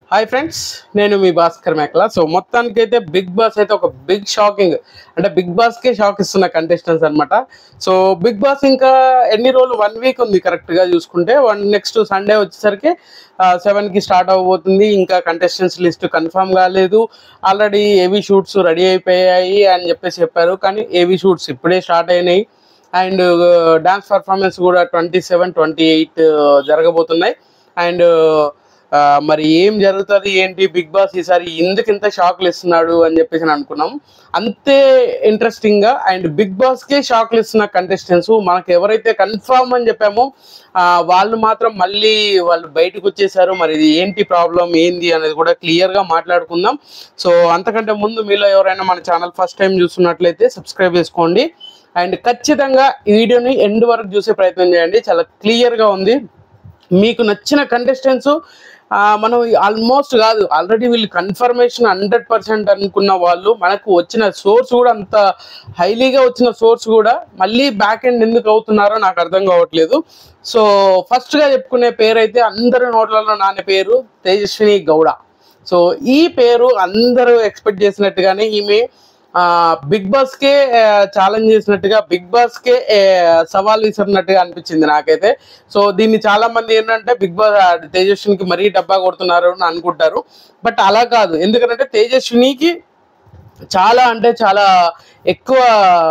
hi friends నేను మీ భాస్కర్ మేకల so మొత్తానికి అయితే బిగ్ బాస్ అయితే ఒక బిగ్ షాకింగ్ అంటే బిగ్ బాస్కే షాక్ ఇస్తున్న కంటెస్టెంట్స్ అన్నమాట సో బిగ్ బాస్ ఇంకా ఎన్ని రోజులు వన్ వీక్ ఉంది కరెక్ట్గా చూసుకుంటే వన్ నెక్స్ట్ సండే వచ్చేసరికి సెవెన్కి స్టార్ట్ అవ్వబోతుంది ఇంకా కంటెస్టెంట్స్ లిస్ట్ కన్ఫర్మ్ కాలేదు ఆల్రెడీ ఏవి షూట్స్ రెడీ అయిపోయాయి అని చెప్పేసి చెప్పారు కానీ ఏవి షూట్స్ ఇప్పుడే స్టార్ట్ అయినాయి అండ్ డాన్స్ పర్ఫార్మెన్స్ కూడా ట్వంటీ సెవెన్ ట్వంటీ ఎయిట్ జరగబోతున్నాయి అండ్ ఆ, మరి ఏం జరుగుతుంది ఏంటి బిగ్ బాస్ ఈసారి ఎందుకు ఇంత షాక్లు ఇస్తున్నాడు అని చెప్పేసి నేను అనుకున్నాం అంతే ఇంట్రెస్టింగ్ గా అండ్ బిగ్ బాస్ కే షాక్లు ఇస్తున్న కంటెస్టెంట్స్ మనకు ఎవరైతే కన్ఫర్మ్ అని చెప్పామో ఆ, వాళ్ళు మాత్రం మళ్ళీ వాళ్ళు బయటకు వచ్చేసారు మరి ఇది ఏంటి ప్రాబ్లం ఏంది అనేది కూడా క్లియర్ గా మాట్లాడుకుందాం సో అంతకంటే ముందు మీలో ఎవరైనా మన ఛానల్ ఫస్ట్ టైం చూస్తున్నట్లయితే సబ్స్క్రైబ్ చేసుకోండి అండ్ ఖచ్చితంగా ఈ వీడియోని ఎండ్ వరకు చూసే ప్రయత్నం చేయండి చాలా క్లియర్ గా ఉంది మీకు నచ్చిన కంటెస్టెంట్స్ మనం ఆల్మోస్ట్ కాదు ఆల్రెడీ వీళ్ళు కన్ఫర్మేషన్ హండ్రెడ్ పర్సెంట్ అనుకున్న వాళ్ళు మనకు వచ్చిన సోర్స్ కూడా అంత హైలీగా వచ్చిన సోర్స్ కూడా మళ్ళీ బ్యాక్ ఎండ్ ఎందుకు అవుతున్నారో నాకు అర్థం కావట్లేదు సో ఫస్ట్గా చెప్పుకునే పేరు అయితే అందరి నోట్లలో నానే పేరు తేజస్విని గౌడ సో ఈ పేరు అందరూ ఎక్స్పెక్ట్ చేసినట్టుగానే ఈమె ఆ, బిగ్ బాస్ కే ఛాలెంజ్ చేసినట్టుగా బిగ్ బాస్ కే ఆ, సవాల్ విసిరినట్టుగా అనిపించింది నాకైతే సో దీన్ని చాలా మంది ఏంటంటే బిగ్ బాస్ ఆ, తేజస్వినికి మరీ డబ్బా కొడుతున్నారు అని అనుకుంటారు బట్ అలా కాదు ఎందుకంటే తేజస్వినికి చాలా అంటే చాలా ఎక్కువ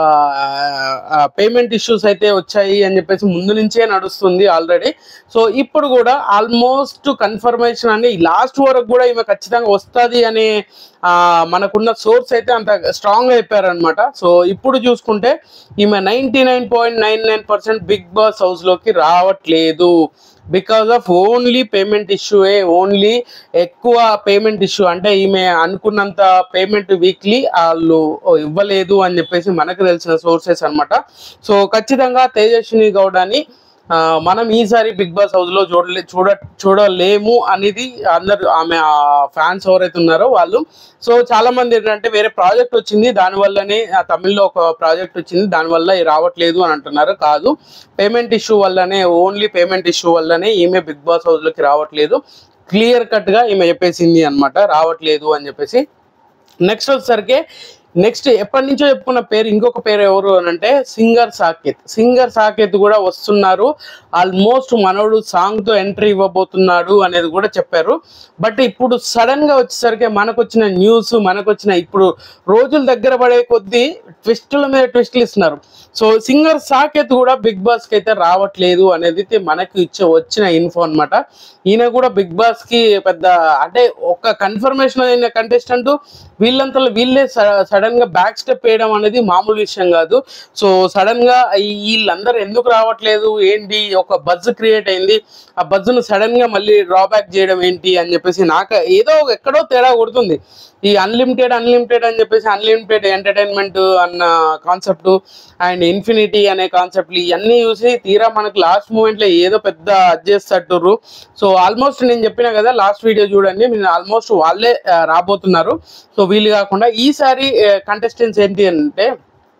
పేమెంట్ ఇష్యూస్ అయితే వచ్చాయి అని చెప్పేసి ముందు నుంచే నడుస్తుంది ఆల్రెడీ సో ఇప్పుడు కూడా ఆల్మోస్ట్ కన్ఫర్మేషన్ అని లాస్ట్ వరకు కూడా ఈమె ఖచ్చితంగా వస్తుంది అనే ఆ, మనకున్న సోర్స్ అయితే అంత స్ట్రాంగ్ అయిపోయారనమాట సో ఇప్పుడు చూసుకుంటే ఈమె ninety nine point nine nine percent big boss హౌస్లోకి రావట్లేదు బికాస్ ఆఫ్ ఓన్లీ పేమెంట్ ఇష్యూఏ ఓన్లీ ఎక్కువ పేమెంట్ ఇష్యూ అంటే ఈమె అనుకున్నంత పేమెంట్ వీక్లీ వాళ్ళు ఇవ్వలేదు అని చెప్పేసి మనకు తెలిసిన సోర్సెస్ అన్నమాట సో ఖచ్చితంగా తేజస్విని గౌడని ఆ, మనం ఈసారి బిగ్ బాస్ హౌస్ లో చూడలే చూడ చూడలేము అనేది అందరు ఆమె ఫ్యాన్స్ ఎవరైతే ఉన్నారో వాళ్ళు సో చాలా మంది ఏంటంటే వేరే ప్రాజెక్ట్ వచ్చింది దానివల్లనే ఆ, తమిళ్లో ఒక ప్రాజెక్ట్ వచ్చింది దానివల్ల ఇది రావట్లేదు అని అంటున్నారు కాదు పేమెంట్ ఇష్యూ వల్లనే ఓన్లీ పేమెంట్ ఇష్యూ వల్లనే ఈమె బిగ్ బాస్ హౌస్ లోకి రావట్లేదు క్లియర్ కట్ గా ఈమె చెప్పేసింది అన్నమాట రావట్లేదు అని చెప్పేసి నెక్స్ట్ వచ్చేసరికి నెక్స్ట్ ఎప్పటి నుంచో చెప్పుకున్న పేరు ఇంకొక పేరు ఎవరు అని అంటే సింగర్ సాకేత్ సింగర్ సాకేత్ కూడా వస్తున్నారు ఆల్మోస్ట్ మనోడు సాంగ్ తో ఎంట్రీ ఇవ్వబోతున్నాడు అనేది కూడా చెప్పారు బట్ ఇప్పుడు సడన్ గా వచ్చేసరికి మనకు వచ్చిన న్యూస్ మనకు వచ్చిన ఇప్పుడు రోజులు దగ్గర పడే కొద్దీ ట్విస్టుల మీద ట్విస్టులు ఇస్తున్నారు సో సింగర్ సాకేత్ కూడా బిగ్ బాస్ కి అయితే రావట్లేదు అనేది అయితే మనకు ఇచ్చే వచ్చిన ఇన్ఫో అన్నమాట ఈయన కూడా బిగ్ బాస్ కి పెద్ద అంటే ఒక కన్ఫర్మేషన్ అయిన కంటెస్టెంట్ వీళ్ళంతా వీళ్ళే సడన్ గా బ్యాక్ స్టెప్ వేయడం అనేది మామూలు విషయం కాదు సో సడన్ గా ఈ- వీళ్ళందరూ ఎందుకు రావట్లేదు ఏంటి ఒక బజ్ క్రియేట్ అయింది ఆ బజ్ ను సడన్ గా మళ్ళీ డ్రాబ్యాక్ చేయడం ఏంటి అని చెప్పేసి నాకు ఏదో ఒక- ఎక్కడో తేడా కొడుతుంది ఈ అన్లిమిటెడ్ అన్లిమిటెడ్ అని చెప్పేసి అన్లిమిటెడ్ ఎంటర్టైన్మెంట్ అన్న కాన్సెప్ట్ అండ్ ఇన్ఫినిటీ అనే కాన్సెప్ట్లు ఇవన్నీ చూసి తీరా మనకు లాస్ట్ మూమెంట్ లో ఏదో పెద్ద అడ్జేస్తట్టుర్రు సో ఆల్మోస్ట్ నేను చెప్పిన కదా లాస్ట్ వీడియో చూడండి నేను ఆల్మోస్ట్ వాళ్ళే ఆ, రాబోతున్నారు సో వీళ్ళు కాకుండా ఈసారి కంటెస్టెంట్స్ ఏంటి అంటే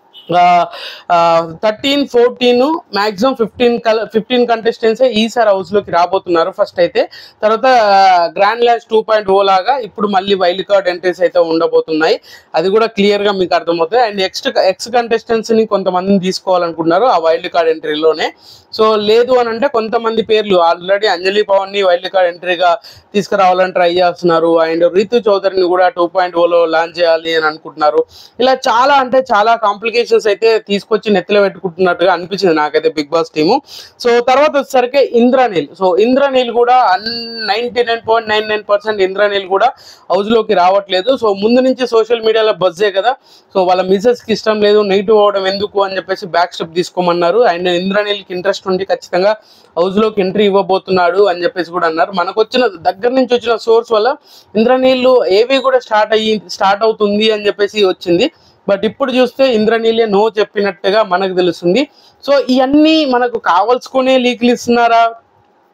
థర్టీన్ ఫోర్టీన్ మాక్సిమం ఫిఫ్టీన్ కల ఫిఫ్టీన్ కంటెస్టెంట్స్ ఈసారి హౌస్ లోకి రాబోతున్నారు ఫస్ట్ అయితే తర్వాత గ్రాండ్ ల్యాష్ టూ పాయింట్ ఓ లాగా ఇప్పుడు మళ్ళీ వైల్డ్ కార్డ్ ఎంట్రీస్ అయితే ఉండబోతున్నాయి అది కూడా క్లియర్ గా మీకు అర్థమవుతుంది అండ్ నెక్స్ట్ ఎక్స్ కంటెస్టెంట్స్ ని కొంతమందిని తీసుకోవాలనుకుంటున్నారు ఆ వైల్డ్ కార్డ్ ఎంట్రీలోనే సో లేదు అని అంటే కొంతమంది పేర్లు ఆల్రెడీ అంజలి పవన్ ని వైల్డ్ కార్డ్ ఎంట్రీగా తీసుకురావాలని ట్రై చేస్తున్నారు అండ్ రీతు చౌదరిని కూడా టూ పాయింట్ ఓలో లాంచ్ చేయాలి అని అనుకుంటున్నారు ఇలా చాలా అంటే చాలా కాంప్లికేషన్స్ అయితే తీసుకొచ్చి నెత్తిలో పెట్టుకుంటున్నట్టుగా అనిపించింది నాకైతే బిగ్ బాస్ టీము సో తర్వాత వచ్చేసరికి ఇంద్రనీల్ సో ఇంద్రనీల్ కూడా ninety nine point nine nine percent Indraneel కూడా హౌస్ లోకి రావట్లేదు సో ముందు నుంచి సోషల్ మీడియాలో బజ్జే కదా సో వాళ్ళ మిసెస్ కి ఇష్టం లేదు నెగిటివ్ అవడం ఎందుకు అని చెప్పేసి బ్యాక్ స్టెప్ తీసుకోమన్నారు అండ్ ఇంద్రనీల్ కి ఇంట్రెస్ట్ ఉండి ఖచ్చితంగా హౌస్ లోకి ఎంట్రీ ఇవ్వబోతున్నాడు అని చెప్పేసి కూడా అన్నారు మనకు వచ్చిన దగ్గర నుంచి వచ్చిన సోర్స్ వల్ల ఇంద్రనీళ్ళు ఏవి కూడా స్టార్ట్ అయ్యి స్టార్ట్ అవుతుంది అని చెప్పేసి వచ్చింది బట్ ఇప్పుడు చూస్తే ఇంద్రనీలే నో చెప్పినట్టుగా మనకు తెలుస్తుంది సో ఇవన్నీ మనకు కావాల్సుకునే లీక్లు ఇస్తున్నారా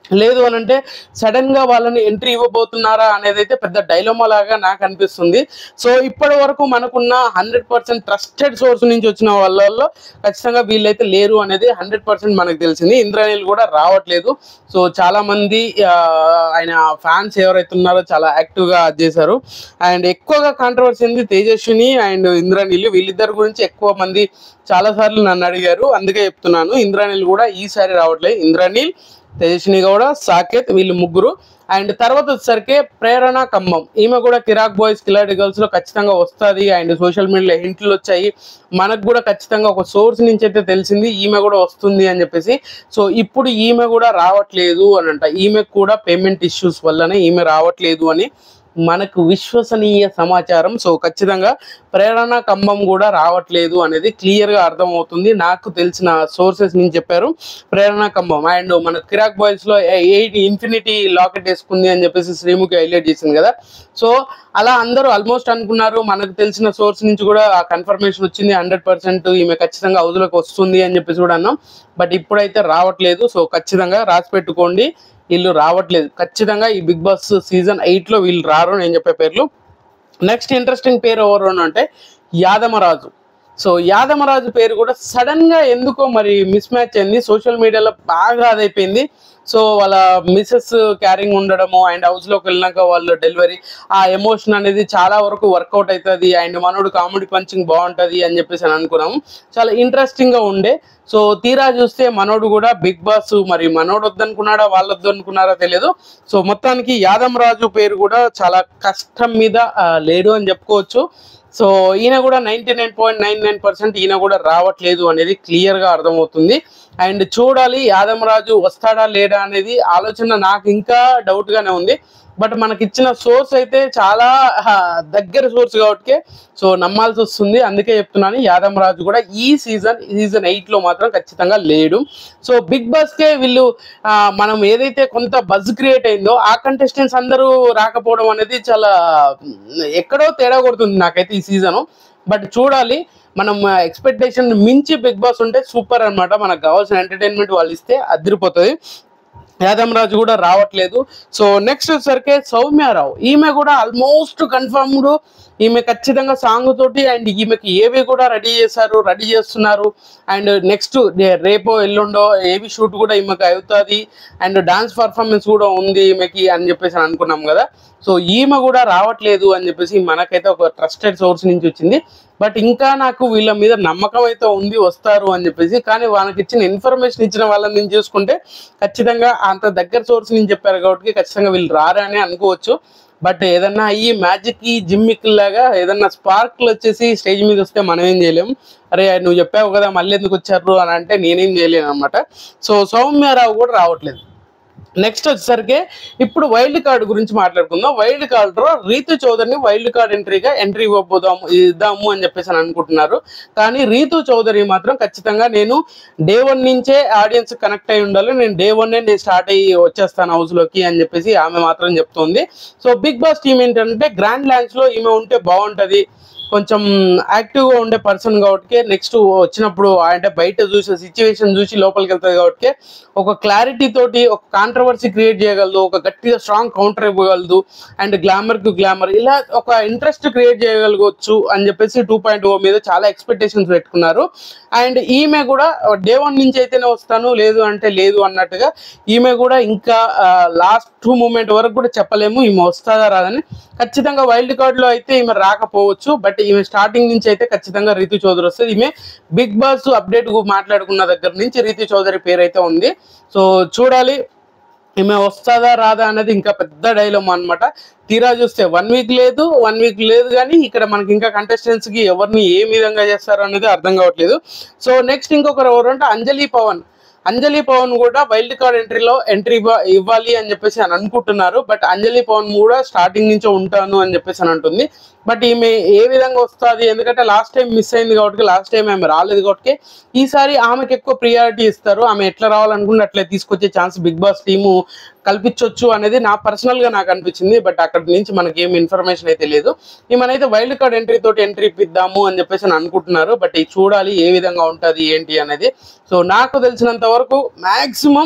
లేదు అని అంటే సడన్ గా వాళ్ళని ఎంట్రీ ఇవ్వబోతున్నారా అనేది అయితే పెద్ద డైలమా లాగా నాకు అనిపిస్తుంది సో ఇప్పటి వరకు మనకున్న హండ్రెడ్ పర్సెంట్ ట్రస్టెడ్ సోర్స్ నుంచి వచ్చిన వాళ్ళల్లో ఖచ్చితంగా వీళ్ళైతే లేరు అనేది హండ్రెడ్ పర్సెంట్ మనకు తెలిసింది ఇంద్రనీల్ కూడా రావట్లేదు సో చాలా మంది ఆ, ఆయన ఫ్యాన్స్ ఎవరైతే ఉన్నారో చాలా యాక్టివ్ గా అది చేశారు అండ్ ఎక్కువగా కాంట్రవర్సీ ఉంది తేజస్విని అండ్ ఇంద్రనీల్ వీళ్ళిద్దరి గురించి ఎక్కువ మంది చాలా సార్లు నన్ను అడిగారు అందుకే చెప్తున్నాను ఇంద్రనీల్ కూడా ఈసారి రావట్లేదు ఇంద్రనీల్ తేజస్విని గౌడ సాకేత్ వీళ్ళు ముగ్గురు అండ్ తర్వాత వచ్చేసరికి ప్రేరణ ఖమ్మం ఈమె కూడా కిరాక్ బాయ్స్ కిలాడి గర్ల్స్ లో ఖచ్చితంగా వస్తుంది అండ్ సోషల్ మీడియాలో హింట్లు వచ్చాయి మనకు కూడా ఖచ్చితంగా ఒక సోర్స్ నుంచి అయితే తెలిసింది ఈమె కూడా వస్తుంది అని చెప్పేసి సో ఇప్పుడు ఈమె కూడా రావట్లేదు అని అంట ఈమెకు కూడా పేమెంట్ ఇష్యూస్ వల్లనే ఈమె రావట్లేదు అని మనకు విశ్వసనీయ సమాచారం సో ఖచ్చితంగా ప్రేరణ కంబం కూడా రావట్లేదు అనేది క్లియర్ గా అర్థమవుతుంది నాకు తెలిసిన సోర్సెస్ నుంచి చెప్పారు ప్రేరణ కంబం అండ్ మన కిరాక్ బాయ్స్ లో ఎయిట్ ఇన్ఫినిటీ లాకెట్ వేసుకుంది అని చెప్పేసి శ్రీముఖి హైలైట్ చేసింది కదా సో అలా అందరూ ఆల్మోస్ట్ అనుకున్నారు మనకు తెలిసిన సోర్స్ నుంచి కూడా ఆ కన్ఫర్మేషన్ వచ్చింది హండ్రెడ్ పర్సెంట్ ఈమె ఖచ్చితంగా హౌస్లోకి వస్తుంది అని చెప్పేసి కూడా అన్నాం బట్ ఇప్పుడైతే రావట్లేదు సో ఖచ్చితంగా రాసి పెట్టుకోండి వీళ్ళు రావట్లేదు ఖచ్చితంగా ఈ బిగ్ బాస్ సీజన్ ఎయిట్ లో వీళ్ళు రారు నేను చెప్పే పేర్లు నెక్స్ట్ ఇంట్రెస్టింగ్ పేరు ఎవరు అని అంటే యాదమరాజు సో యాదమరాజు పేరు కూడా సడన్ గా ఎందుకో మరి మిస్ మ్యాచ్ అయింది సోషల్ మీడియాలో బాగా అదైపోయింది సో వాళ్ళ మిసెస్ క్యారింగ్ ఉండడము అండ్ హౌస్ లోకి వెళ్ళినాక వాళ్ళు డెలివరీ ఆ ఎమోషన్ అనేది చాలా వరకు వర్కౌట్ అవుతుంది అండ్ మనోడు కామెడీ పంచింగ్ బాగుంటది అని చెప్పేసి అని అనుకున్నాము చాలా ఇంట్రెస్టింగ్ గా ఉండే సో తీరా చూస్తే మనోడు కూడా బిగ్ బాస్ మరి మనోడు వద్దనుకున్నాడా వాళ్ళు వద్దనుకున్నారా తెలియదు సో మొత్తానికి యాదం రాజు పేరు కూడా చాలా కష్టం మీద ఆ, లేడు అని చెప్పుకోవచ్చు సో ఈయన కూడా ninety nine point nine nine percent ఈయన కూడా రావట్లేదు అనేది క్లియర్ గా అర్థమవుతుంది అండ్ చూడాలి యాదమరాజు వస్తాడా లేడా అనేది ఆలోచన నాకు ఇంకా డౌట్ గానే ఉంది బట్ మనకి ఇచ్చిన సోర్స్ అయితే చాలా ఆ, దగ్గర సోర్స్ కాబట్టి సో నమ్మాల్సి వస్తుంది అందుకే చెప్తున్నాను యాదవ్ రాజు కూడా ఈ సీజన్ సీజన్ ఎయిట్ లో మాత్రం ఖచ్చితంగా లేడు సో బిగ్ బాస్ కే వీళ్ళు ఆ, మనం ఏదైతే కొంత బజ్ క్రియేట్ అయిందో ఆ కంటెస్టెంట్స్ అందరూ రాకపోవడం అనేది చాలా ఉమ్, ఎక్కడో తేడా కొడుతుంది నాకైతే ఈ సీజన్ బట్ చూడాలి మనం ఎక్స్పెక్టేషన్ మించి బిగ్ బాస్ ఉంటే సూపర్ అన్నమాట మనకు కావాల్సిన ఎంటర్టైన్మెంట్ వాళ్ళు ఇస్తే అదిరిపోతుంది యాదవ్ రాజు కూడా రావట్లేదు సో నెక్స్ట్ వచ్చేసరికి సౌమ్యారావు ఈమె కూడా ఆల్మోస్ట్ కన్ఫర్మ్డ్ ఈమె ఖచ్చితంగా సాంగ్ తోటి అండ్ ఈమెకి ఏవి కూడా రెడీ చేశారు రెడీ చేస్తున్నారు అండ్ నెక్స్ట్ రేపో ఎల్లుండో ఏవి షూట్ కూడా ఈమెకి అవుతుంది అండ్ డాన్స్ పర్ఫార్మెన్స్ కూడా ఉంది ఈమెకి అని చెప్పేసి అని అనుకున్నాం కదా సో ఈమె కూడా రావట్లేదు అని చెప్పేసి మనకైతే ఒక ట్రస్టెడ్ సోర్స్ నుంచి వచ్చింది బట్ ఇంకా నాకు వీళ్ళ మీద నమ్మకం అయితే ఉంది వస్తారు అని చెప్పేసి కానీ వాళ్ళకి ఇచ్చిన ఇన్ఫర్మేషన్ ఇచ్చిన వాళ్ళని నేను చూసుకుంటే ఖచ్చితంగా అంత దగ్గర సోర్స్ నుంచి చెప్పారు కాబట్టి ఖచ్చితంగా వీళ్ళు రారని అనుకోవచ్చు బట్ ఏదన్నా ఈ మ్యాజిక్ ఈ జిమ్మిక్ లాగా ఏదన్నా స్పార్క్లు వచ్చేసి స్టేజ్ మీద వస్తే మనం ఏం చేయలేం అరే నువ్వు చెప్పావు కదా మళ్ళీ ఎందుకు వచ్చారు అని అంటే నేనేం చేయలేను అనమాట సో సౌమ్యారావు కూడా రావట్లేదు నెక్స్ట్ వచ్చేసరికి ఇప్పుడు వైల్డ్ కార్డ్ గురించి మాట్లాడుకుందాం వైల్డ్ కార్డ్ లో రీతు చౌదరిని వైల్డ్ కార్డ్ ఎంట్రీగా ఎంట్రీ ఇవ్వబోదాము ఇద్దాము అని చెప్పేసి అని అనుకుంటున్నారు కానీ రీతు చౌదరి మాత్రం ఖచ్చితంగా నేను డే వన్ నుంచే ఆడియన్స్ కనెక్ట్ అయి ఉండాలి నేను డే వన్ నేను స్టార్ట్ అయ్యి వచ్చేస్తాను హౌస్ లోకి అని చెప్పేసి ఆమె మాత్రం చెప్తోంది సో బిగ్ బాస్ టీం ఏంటంటే గ్రాండ్ ల్యాండ్స్ లో ఈమె ఉంటే బాగుంటది కొంచెం యాక్టివ్ గా ఉండే పర్సన్ కాబట్టి నెక్స్ట్ వచ్చినప్పుడు అంటే బయట చూసే సిచ్యువేషన్ చూసి లోపలికి వెళ్తుంది కాబట్టి ఒక క్లారిటీ తోటి ఒక కాంట్రవర్సీ క్రియేట్ చేయగలదు ఒక గట్టిగా స్ట్రాంగ్ కౌంటర్ ఇవ్వగలదు అండ్ గ్లామర్ కు గ్లామర్ ఇలా ఒక ఇంట్రెస్ట్ క్రియేట్ చేయగలగవచ్చు అని చెప్పేసి టూ పాయింట్ ఓ మీద చాలా ఎక్స్పెక్టేషన్స్ పెట్టుకున్నారు అండ్ ఈమె కూడా డే వన్ నుంచి అయితేనే వస్తాను లేదు అంటే లేదు అన్నట్టుగా ఈమె కూడా ఇంకా లాస్ట్ టూ మూమెంట్ వరకు కూడా చెప్పలేము ఈమె వస్తుందా రాదని ఖచ్చితంగా వైల్డ్ కార్డ్ లో అయితే ఈమె రాకపోవచ్చు బట్ ఈమె స్టార్టింగ్ నుంచి అయితే ఖచ్చితంగా రీతు చౌదరి వస్తుంది ఈమె బిగ్ బాస్ అప్డేట్ మాట్లాడుకున్న దగ్గర నుంచి రీతు చౌదరి పేరు అయితే ఉంది సో చూడాలి ఈమె వస్తుందా రాదా అనేది ఇంకా పెద్ద డైలమ్ అన్నమాట తీరా చూస్తే వన్ వీక్ లేదు వన్ వీక్ లేదు కానీ ఇక్కడ మనకి ఇంకా contestants కి ఎవరిని ఏ విధంగా చేస్తారు అనేది అర్థం కావట్లేదు సో నెక్స్ట్ ఇంకొకరు ఎవరు అంటే అంజలి పవన్ అంజలి పవన్ కూడా వైల్డ్ కార్డ్ ఎంట్రీలో ఎంట్రీ ఇవ్వాలి అని చెప్పేసి అని అనుకుంటున్నారు బట్ అంజలి పవన్ కూడా స్టార్టింగ్ నుంచే ఉంటాను అని చెప్పేసి అని అంటుంది బట్ ఈమె ఏ విధంగా వస్తుంది ఎందుకంటే లాస్ట్ టైం మిస్ అయింది కాబట్టి లాస్ట్ టైం ఆమె రాలేదు కాబట్టి ఈసారి ఆమెకి ఎక్కువ ప్రియారిటీ ఇస్తారు ఆమె ఎట్లా రావాలనుకుంటే అట్లా తీసుకొచ్చే ఛాన్స్ బిగ్ బాస్ టీము కల్పించవచ్చు అనేది నా పర్సనల్ గా నాకు అనిపించింది బట్ అక్కడ నుంచి మనకి ఏం ఇన్ఫర్మేషన్ అయితే లేదు ఈమెనైతే వైల్డ్ కార్డ్ ఎంట్రీ తోటి ఎంట్రీ ఇప్పిద్దాము అని చెప్పేసి అని అనుకుంటున్నారు బట్ ఇది చూడాలి ఏ విధంగా ఉంటది ఏంటి అనేది సో నాకు తెలిసినంత వరకు మాక్సిమం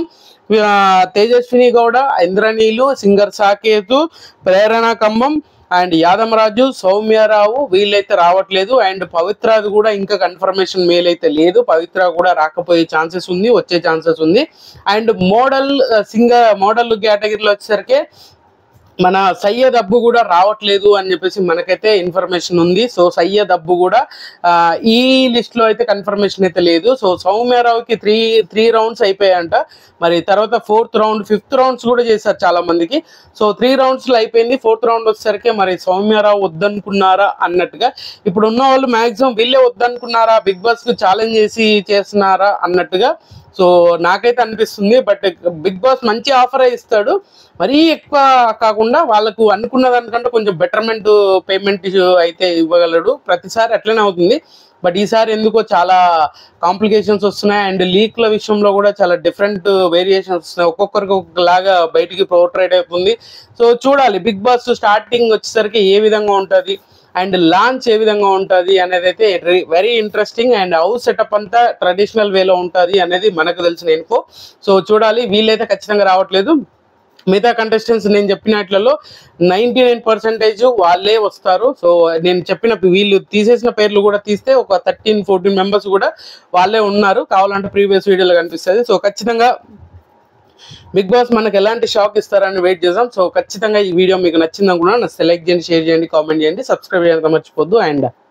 ఆ, Tejaswini Gowda ఇంద్రనీలు singer సాకేతు Prerana Khammam and Yadamaraju Soumya Rao వీళ్ళైతే రావట్లేదు అండ్ పవిత్రది కూడా ఇంకా కన్ఫర్మేషన్ మెయిల్ అయితే లేదు పవిత్ర కూడా రాకపోయే ఛాన్సెస్ ఉంది వచ్చే ఛాన్సెస్ ఉంది అండ్ మోడల్ సింగర్ మోడల్ కేటగిరీలో వచ్చేసరికి మన సయ్యద్ అబ్బు కూడా రావట్లేదు అని చెప్పేసి మనకైతే ఇన్ఫర్మేషన్ ఉంది సో సయ్యద్ అబ్బు కూడా ఆ, ఈ లిస్ట్ లో అయితే కన్ఫర్మేషన్ అయితే లేదు సో సౌమ్యారావుకి త్రీ త్రీ రౌండ్స్ అయిపోయాయంట మరి తర్వాత ఫోర్త్ రౌండ్ ఫిఫ్త్ రౌండ్స్ కూడా చేశారు చాలా మందికి సో త్రీ రౌండ్స్ లో అయిపోయింది ఫోర్త్ రౌండ్ వచ్చేసరికి మరి సౌమ్యారావు వద్దనుకున్నారా అన్నట్టుగా ఇప్పుడు ఉన్న వాళ్ళు మాక్సిమం వీళ్ళే వద్దనుకున్నారా బిగ్ బాస్ కు ఛాలెంజ్ చేసి చేస్తున్నారా అన్నట్టుగా సో నాకైతే అనిపిస్తుంది బట్ బిగ్ బాస్ మంచి ఆఫర్ ఇస్తాడు మరీ ఎక్కువ కాకుండా వాళ్ళకు అనుకున్న దానికంటే కొంచెం బెటర్మెంట్ పేమెంట్ అయితే ఇవ్వగలడు ప్రతిసారి అట్లనే అవుతుంది బట్ ఈసారి ఎందుకో చాలా కాంప్లికేషన్స్ వస్తున్నాయి అండ్ లీక్ల విషయంలో కూడా చాలా డిఫరెంట్ వేరియేషన్స్ వస్తున్నాయి ఒక్కొక్కరికి ఒక్కొక్కలాగా బయటికి పోర్ట్రేట్ అవుతుంది సో చూడాలి బిగ్ బాస్ స్టార్టింగ్ వచ్చేసరికి ఏ విధంగా ఉంటుంది అండ్ లాంచ్ ఏ విధంగా ఉంటుంది అనేది అయితే very interesting and house setup అంతా ట్రెడిషనల్ వేలో ఉంటుంది అనేది మనకు తెలిసిన ఇన్ఫో సో చూడాలి వీళ్ళైతే ఖచ్చితంగా రావట్లేదు మిగతా కంటెస్టెంట్స్ నేను చెప్పినట్లలో నైంటీ నైన్ పర్సెంటేజ్ వాళ్ళే వస్తారు సో నేను చెప్పిన వీళ్ళు తీసేసిన పేర్లు కూడా తీస్తే ఒక థర్టీన్ ఫోర్టీన్ మెంబర్స్ కూడా వాళ్ళే ఉన్నారు కావాలంటే ప్రీవియస్ వీడియోలో కనిపిస్తుంది సో ఖచ్చితంగా బిగ్ బాస్ మనకు ఎలాంటి షాక్ ఇస్తారని వెయిట్ చేద్దాం సో ఖచ్చితంగా ఈ వీడియో మీకు నచ్చింది అనుకున్నా సెలెక్ట్ చేయండి షేర్ చేయండి కామెంట్ చేయండి సబ్స్క్రైబ్ చేయడం మర్చిపోద్దు అండ్